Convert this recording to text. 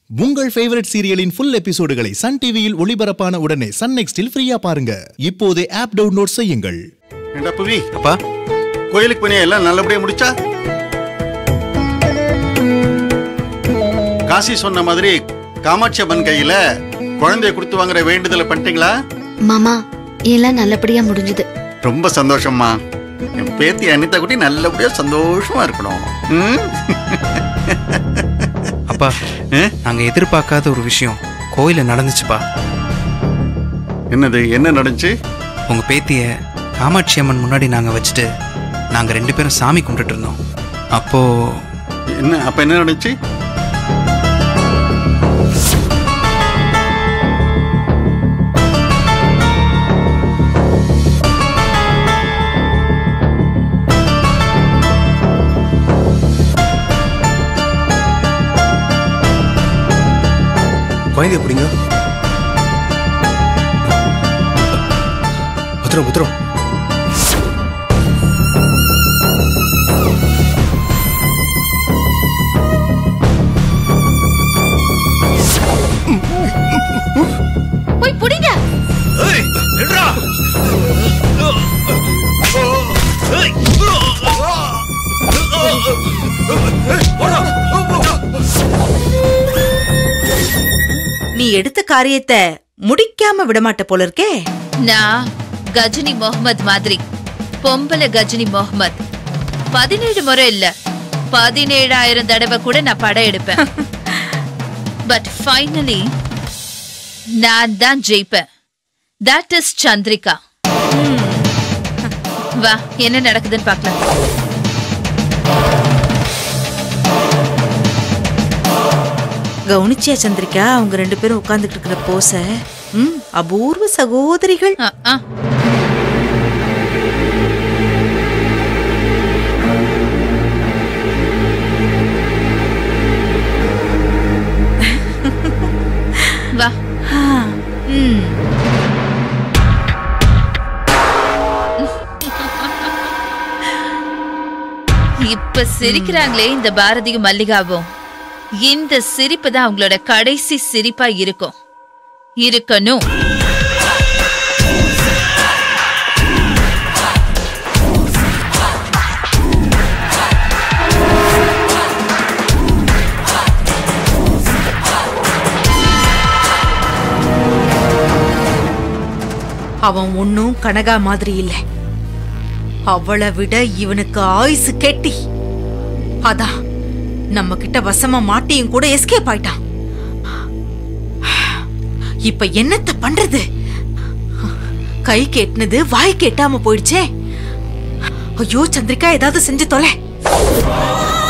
உங்கள் ஃபேவரட் சீரியலின் ஃபுல் எபிசோடுகளை சன் டிவியில் ஒளிபரப்பான உடனே சன் நெக்ஸ்டில் ஃப்ரீயா பாருங்க இப்போதே ஆப் டவுன்லோட் செய்யுங்கள் ஏண்டா புவி அப்பா கோயிலுக்கு போனியா எல்லாம் நல்லபடியா முடிச்சா காசி சொன்ன மாதிரி காமாட்சி அம்மன் கையில குழந்தைய கொடுத்து வாங்குற வேண்டுதலை பண்ணிட்டீங்களா மாமா எல்லாம் நல்லபடியா முடிஞ்சது ரொம்ப சந்தோஷம்மா என் பேத்தி அனிதா குட்டி நல்லபடியா சந்தோஷமா இருக்கணும் ம்? அப்பா ஆ? நாங்க எதிர்பார்க்காத ஒரு விஷயம் கோயில நடந்துச்சுப்பா என்னது என்ன நடந்துச்சு உங்க பேத்திய காமாட்சி அம்மன் முன்னாடி நாங்க வச்சுட்டு நாங்க ரெண்டு பேரும் சாமி கும்பிட்டுட்டு இருந்தோம் அப்போ என்ன அப்ப என்ன நடந்துச்சு குழந்தைய பிடிங்க பத்திரம் பத்திரம் போய் புடிங்க நீ எடுத்த காரியத்தை முடிக்காம விடமாட்ட போல இருக்கே நான் கஜினி முகமது மாதிரி பொம்பளை கஜினி முகமது பதினேழு முறை இல்ல பதினேழாயிரம் தடவை கூட நான் படம் எடுப்பேன் பட் ஃபைனலி நான் தான் ஜெயிப்பேன் தட் இஸ் சந்திரிகா வா என்ன நடக்குதுன்னு பார்க்கலாம் கவனிச்சியா சந்திரிகா அவங்க ரெண்டு பேரும் உட்கார்ந்துட்டு இருக்கிற போச ம் அபூர்வ சகோதரிகள் ஆ, ஆ. வா ம். இப்ப சிரிக்கிறாங்களே இந்த பாரதியும் மல்லிகாவும் இந்த சிரிப்பு தான் அவங்களோட கடைசி சிரிப்பா இருக்கும் இருக்கணும் அவன் ஒன்னும் கனகா மாதிரி இல்ல அவளை விட இவனுக்கு ஆயுசு கெட்டி அதான் நம்ம கிட்ட வசமா மாட்டியும் கூட எஸ்கேப் ஆயிட்டான் இப்ப என்னத்த பண்றது கை கேட்டினது வாய் கேட்டாம போயிடுச்சே ஐயோ சந்திரிகா ஏதாவது செஞ்சு தொலை